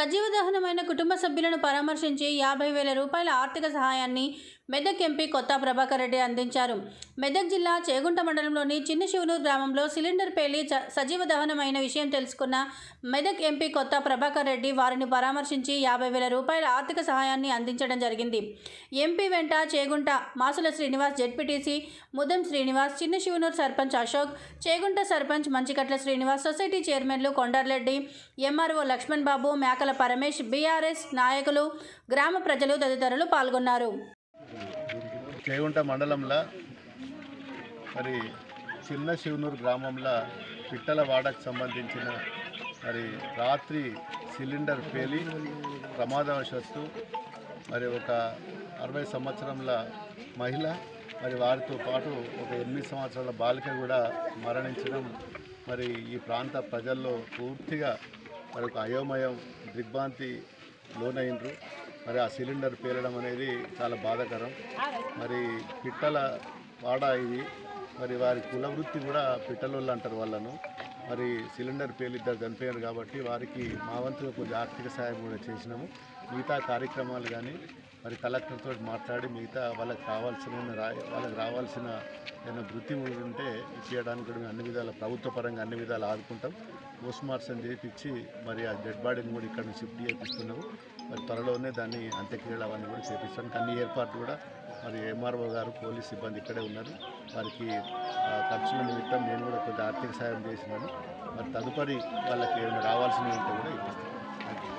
సజీవ దహనమైన కుటుంబ సభ్యులను పరామర్శించి యాభై వేల రూపాయల ఆర్థిక సహాయాన్ని మెదక్ ఎంపీ కొత్త ప్రభాకర్ రెడ్డి అందించారు మెదక్ జిల్లా చేగుంట మండలంలోని చిన్న శివనూరు గ్రామంలో సిలిండర్ పేలి చ- సజీవ దహనమైన విషయం తెలుసుకున్న మెదక్ ఎంపీ కొత్త ప్రభాకర్ రెడ్డి వారిని పరామర్శించి యాభై వేల రూపాయల ఆర్థిక సహాయాన్ని అందించడం జరిగింది ఎంపీ వెంట చేగుంట మాసుల శ్రీనివాస్ జెడ్పీటీసీ ముదం శ్రీనివాస్ చిన్న శివనూరు సర్పంచ్ అశోక్ చేగుంట సర్పంచ్ మంచికట్ల శ్రీనివాస్ సొసైటీ చైర్మన్లు కొండర్రెడ్డి ఎంఆర్ఓ లక్ష్మణ్ బాబు మేకల పరమేష్ బీఆర్ఎస్ నాయకులు గ్రామ ప్రజలు తదితరులు పాల్గొన్నారు చేగుంట మండలంలో మరి చిన్న శివనూరు గ్రామంలో పిట్టల వాడకు సంబంధించిన మరి రాత్రి సిలిండర్ పేలి ప్రమాదవశత్తు మరి ఒక అరవై సంవత్సరంల మహిళ మరి వారితో పాటు ఒక ఎనిమిది సంవత్సరాల బాలిక కూడా మరణించడం మరి ఈ ప్రాంత ప్రజల్లో పూర్తిగా మరి ఒక అయోమయం దిగ్భ్రాంతి లోనైనరు మరి ఆ సిలిండర్ పేలడం అనేది చాలా బాధాకరం మరి పిట్టల వాడ ఇది మరి వారి కుల వృత్తి కూడా పిట్టలోళ్ళు అంటారు వాళ్ళను మరి సిలిండర్ పేలి ఇద్దరు చనిపోయారు కాబట్టి వారికి మా వంతుగా కొద్దిగా ఆర్థిక సహాయం కూడా చేసినాము మిగతా కార్యక్రమాలు కానీ మరి కలెక్టర్తో మాట్లాడి మిగతా వాళ్ళకి కావాల్సిన రా- వాళ్ళకి రావాల్సిన ఏమైనా వృత్తి ఉంటే చేయడానికి కూడా మేము అన్ని విధాల ప్రభుత్వ పరంగా అన్ని విధాలు ఆదుకుంటాం పోస్ట్ మార్టం చేయించి మరి ఆ డెడ్ బాడీని కూడా ఇక్కడ నుంచి షిఫ్ట్ చేపిస్తున్నాము మరి త్వరలోనే దాన్ని అంత్యక్రియలు అవన్నీ కూడా చేపిస్తాం అన్ని ఏర్పాట్లు కూడా మరి ఎంఆర్ఓ గారు పోలీస్ సిబ్బంది ఇక్కడే ఉన్నారు వారికి ఆ, ఖర్చుల నిమిత్తం నేను కూడా కొంచెం ఆర్థిక సాయం చేసినాను మరి తదుపరి వాళ్ళకి ఏమైనా రావాల్సినవి ఉంటే కూడా ఇప్పిస్తాను